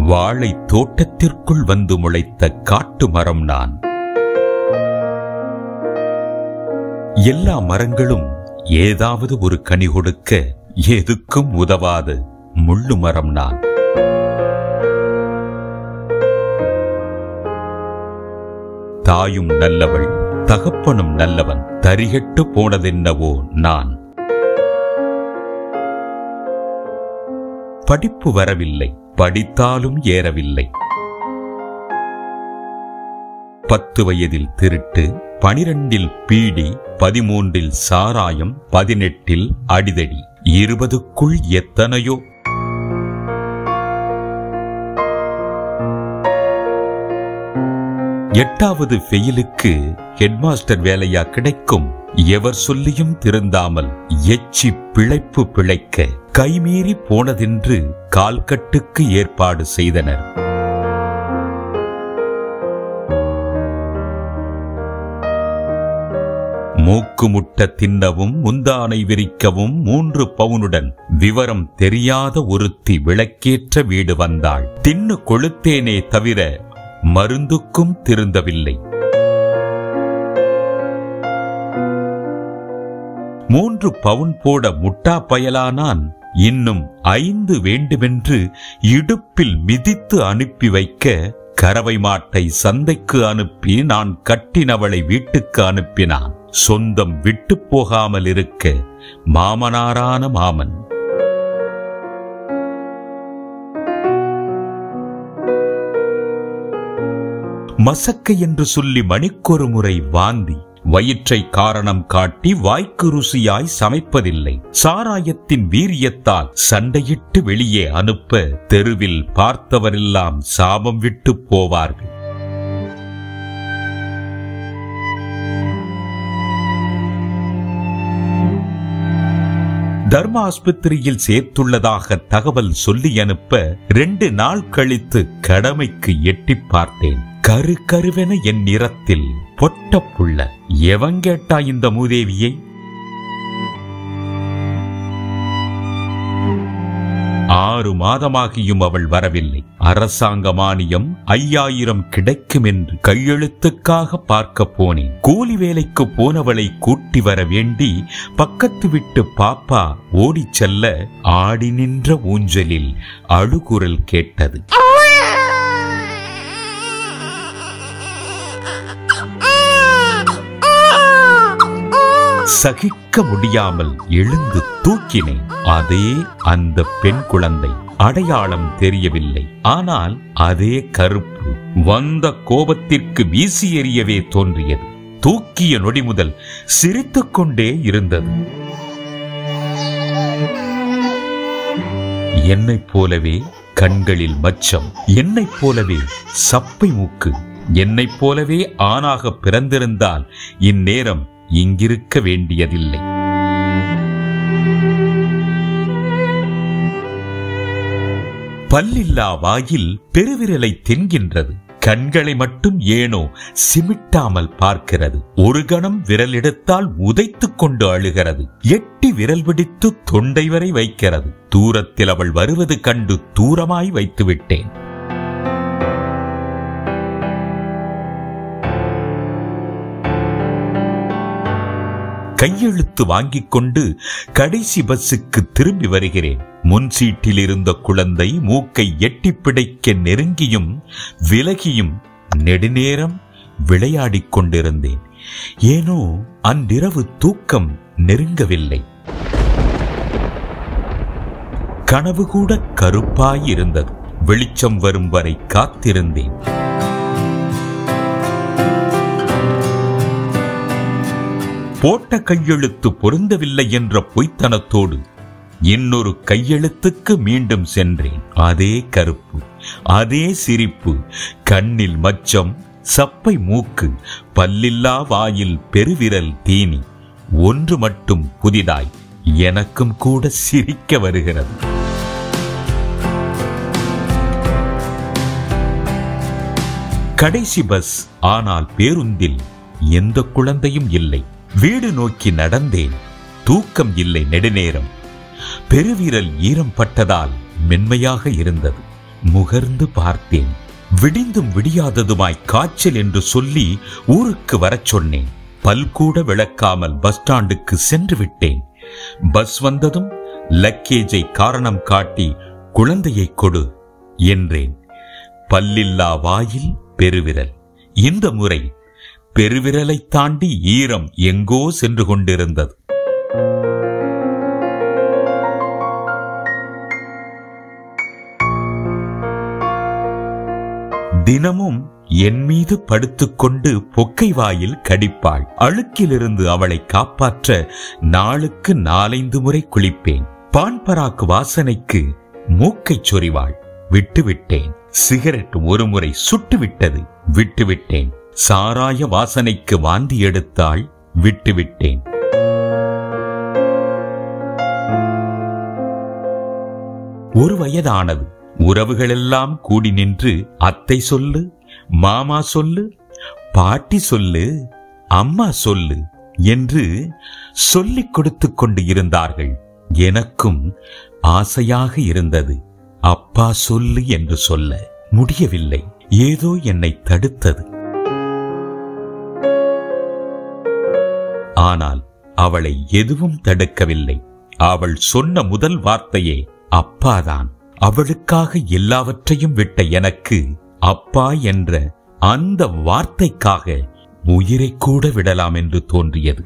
வாழை தோட்டத்திற்குள் வந்து முளைத்த காட்டு மரம் நான் எல்லா மரங்களும் ஏதாவது ஒரு கனி கொடுக்க எதுக்கும் உதவாத முள்ளு மரம் நான் தாயும் நல்லவள் தகப்பனும் நல்லவன் தரிகட்டு போனதென்னவோ நான் படிப்பு வரவில்லை படித்தாலும் ஏறவில்லை பத்து வயதில் திருட்டு பனிரெண்டில் பீடி பதிமூன்றில் சாராயம் பதினெட்டில் அடிதடி இருபதுக்குள் எத்தனையோ எட்டாவது ஃபெயிலுக்கு ஹெட்மாஸ்டர் வேலையா கிடைக்கும் எவர் சொல்லியும் திருந்தாமல் எச்சி பிழைப்பு பிழைக்க கைமீறி போனதென்று கால்கட்டுக்கு ஏற்பாடு செய்தனர் மூக்கு முட்ட தின்னவும் முந்தானை விரிக்கவும் மூன்று பவுனுடன் விவரம் தெரியாத ஒருத்தி விளக்கேற்ற வீடு வந்தாள் தின்னு கொளுத்தேனே தவிர மருந்துக்கும் திருந்தவில்லை மூன்று பவுன் போட முட்டா பயலானான் இன்னும் ஐந்து வேண்டுமென்று இடுப்பில் மிதித்து அனுப்பி வைக்க கறவை மாட்டை சந்தைக்கு அனுப்பி நான் கட்டினவளை வீட்டுக்கு அனுப்பினான் சொந்தம் விட்டு போகாமல் இருக்க மாமனாரான மாமன் மசக்க என்று சொல்லி மணிக்கொரு முறை வாந்தி வயிற்றை காரணம் காட்டி வாய்க்கு ருசியாய் சமைப்பதில்லை சாராயத்தின் வீரியத்தால் சண்டையிட்டு வெளியே அனுப்ப தெருவில் பார்த்தவரெல்லாம் சாபம் விட்டு போவார்கள் தர்ம ஆஸ்பத்திரியில் சேர்த்துள்ளதாக தகவல் சொல்லி அனுப்ப ரெண்டு நாள் கழித்து கடமைக்கு எட்டி பார்த்தேன் கரு கருவென என் நிறத்தில் பொட்ட புள்ள எவன் கேட்டா இந்த மூதேவியை ஆறு மாதமாகியும் அவள் வரவில்லை அரசாங்க மானியம் ஐயாயிரம் கிடைக்கும் என்று கையெழுத்துக்காக பார்க்க போனேன் கூலி வேலைக்கு போனவளை கூட்டி வர வேண்டி பக்கத்து விட்டு பாப்பா ஓடிச் செல்ல ஆடி நின்ற ஊஞ்சலில் அழுகுரல் கேட்டது சகிக்க முடியாமல் எழுந்து தூக்கினேன் அதே அந்த பெண் குழந்தை அடையாளம் தெரியவில்லை ஆனால் அதே கருப்பு வந்த கோபத்திற்கு வீசி எறியவே தோன்றியது தூக்கிய நொடி முதல் சிரித்துக் கொண்டே இருந்தது என்னைப் போலவே கண்களில் மச்சம் என்னைப் போலவே சப்பை மூக்கு என்னைப் போலவே ஆணாக பிறந்திருந்தால் இந்நேரம் இங்கிருக்க வேண்டியதில்லை பல்லில்லா வாயில் பெருவிரலை தென்கின்றது கண்களை மட்டும் ஏனோ சிமிட்டாமல் பார்க்கிறது ஒரு கணம் விரல் எடுத்தால் உதைத்துக் கொண்டு அழுகிறது எட்டி விரல் பிடித்து தொண்டை வரை வைக்கிறது தூரத்தில் அவள் வருவது கண்டு தூரமாய் வைத்து விட்டேன் கையெழுத்து வாங்கிக் கொண்டு கடைசி பஸ்ஸுக்கு திரும்பி வருகிறேன் முன் சீட்டில் இருந்த குழந்தை மூக்கை எட்டி பிடைக்க நெருங்கியும் விலகியும் நெடுநேரம் விளையாடிக் கொண்டிருந்தேன் ஏனோ அன்றிரவு தூக்கம் நெருங்கவில்லை கனவு கூட கருப்பாய் இருந்தது வெளிச்சம் வரும் வரை காத்திருந்தேன் போட்ட கையெழுத்து பொருந்தவில்லை என்ற பொய்த்தனத்தோடு இன்னொரு கையெழுத்துக்கு மீண்டும் சென்றேன் அதே கருப்பு அதே சிரிப்பு கண்ணில் மச்சம் சப்பை மூக்கு பல்லில்லா வாயில் பெருவிரல் தீனி ஒன்று மட்டும் புதிதாய் எனக்கும் கூட சிரிக்க வருகிறது கடைசி பஸ் ஆனால் பேருந்தில் எந்த குழந்தையும் இல்லை வீடு நோக்கி நடந்தேன் தூக்கம் இல்லை நெடுநேரம் பெருவிரல் ஈரம் பட்டதால் மென்மையாக இருந்தது முகர்ந்து பார்த்தேன் விடிந்தும் விடியாததுமாய் காய்ச்சல் என்று சொல்லி ஊருக்கு வரச் சொன்னேன் பல் கூட விளக்காமல் பஸ் ஸ்டாண்டுக்கு சென்று விட்டேன் பஸ் வந்ததும் லக்கேஜை காரணம் காட்டி குழந்தையை கொடு என்றேன் பல்லில்லா வாயில் பெருவிரல் இந்த முறை பெருவிரலை தாண்டி ஈரம் எங்கோ சென்று கொண்டிருந்தது தினமும் என் மீது படுத்துக்கொண்டு பொக்கை வாயில் கடிப்பாள் அழுக்கிலிருந்து அவளை காப்பாற்ற நாளுக்கு நாலைந்து முறை குளிப்பேன் பான்பராக்கு வாசனைக்கு மூக்கைச் சொறிவாள் விட்டுவிட்டேன் சிகரெட் ஒரு முறை சுட்டுவிட்டது விட்டுவிட்டேன் சாராய வாசனைக்கு வாந்தி எடுத்தாள் விட்டுவிட்டேன் ஒரு வயதானது உறவுகளெல்லாம் கூடி நின்று அத்தை சொல்லு மாமா சொல்லு பாட்டி சொல்லு அம்மா சொல்லு என்று சொல்லிக் கொடுத்துக் கொண்டு இருந்தார்கள் எனக்கும் ஆசையாக இருந்தது அப்பா சொல்லு என்று சொல்ல முடியவில்லை ஏதோ என்னை தடுத்தது ஆனால் அவளை எதுவும் தடுக்கவில்லை அவள் சொன்ன முதல் வார்த்தையே அப்பாதான் அவளுக்காக எல்லாவற்றையும் விட்ட எனக்கு அப்பா என்ற அந்த வார்த்தைக்காக உயிரை கூட விடலாம் என்று தோன்றியது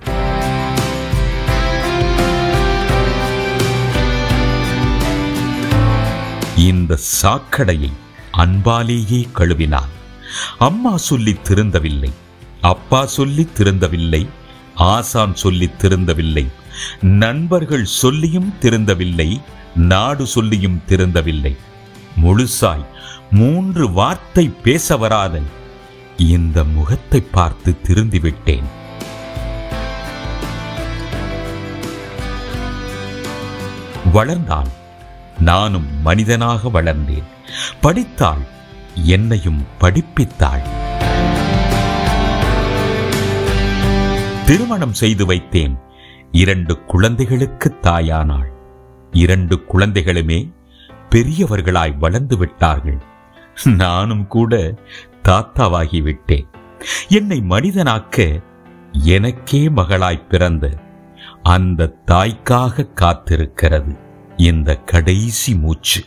இந்த சாக்கடையை அன்பாலேயே கழுவினாள் அம்மா சொல்லி திருந்தவில்லை அப்பா சொல்லி திருந்தவில்லை ஆசான் சொல்லி திருந்தவில்லை நண்பர்கள் சொல்லியும் திருந்தவில்லை நாடு சொல்லியும் திருந்தவில்லை முழுசாய் மூன்று வார்த்தை பேச வராத இந்த முகத்தை பார்த்து திருந்திவிட்டேன் வளர்ந்தாள் நானும் மனிதனாக வளர்ந்தேன் படித்தாள் என்னையும் படிப்பித்தாள் திருமணம் செய்து வைத்தேன் இரண்டு குழந்தைகளுக்கு தாயானாள் இரண்டு குழந்தைகளுமே பெரியவர்களாய் வளர்ந்து விட்டார்கள் நானும் கூட தாத்தாவாகி விட்டேன் என்னை மனிதனாக்க எனக்கே மகளாய் பிறந்த அந்த தாய்க்காக காத்திருக்கிறது இந்த கடைசி மூச்சு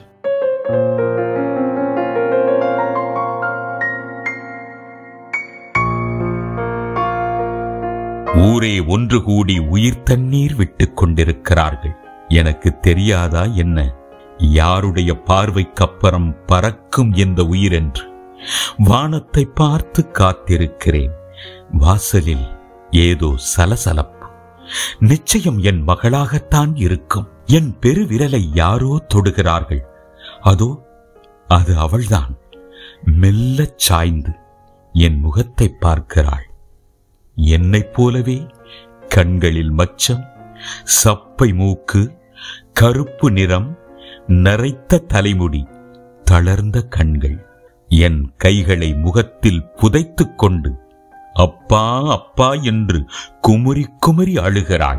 ஊரே ஒன்று கூடி உயிர் தண்ணீர் விட்டுக் கொண்டிருக்கிறார்கள் எனக்கு தெரியாதா என்ன யாருடைய பார்வைக்கப்புறம் பறக்கும் இந்த உயிர் என்று வானத்தை பார்த்து காத்திருக்கிறேன் வாசலில் ஏதோ சலசலப்பு நிச்சயம் என் மகளாகத்தான் இருக்கும் என் பெருவிரலை யாரோ தொடுகிறார்கள் அதோ அது அவள்தான் மெல்லச் சாய்ந்து என் முகத்தை பார்க்கிறாள் என்னைப் போலவே கண்களில் மச்சம் சப்பை மூக்கு கருப்பு நிறம் நரைத்த தலைமுடி தளர்ந்த கண்கள் என் கைகளை முகத்தில் புதைத்துக் கொண்டு அப்பா அப்பா என்று குமுறி குமுறி அழுகிறாள்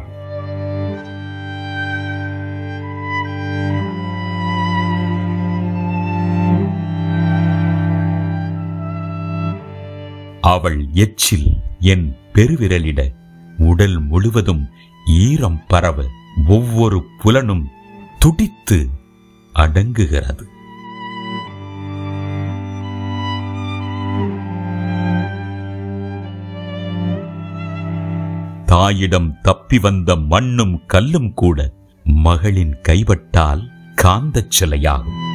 அவள் எச்சில் என் பெருவிரலிட உடல் முழுவதும் ஈரம் பரவ ஒவ்வொரு புலனும் துடித்து அடங்குகிறது தாயிடம் தப்பி வந்த மண்ணும் கல்லும் கூட மகளின் கைப்பட்டால் காந்தச் சிலையாகும்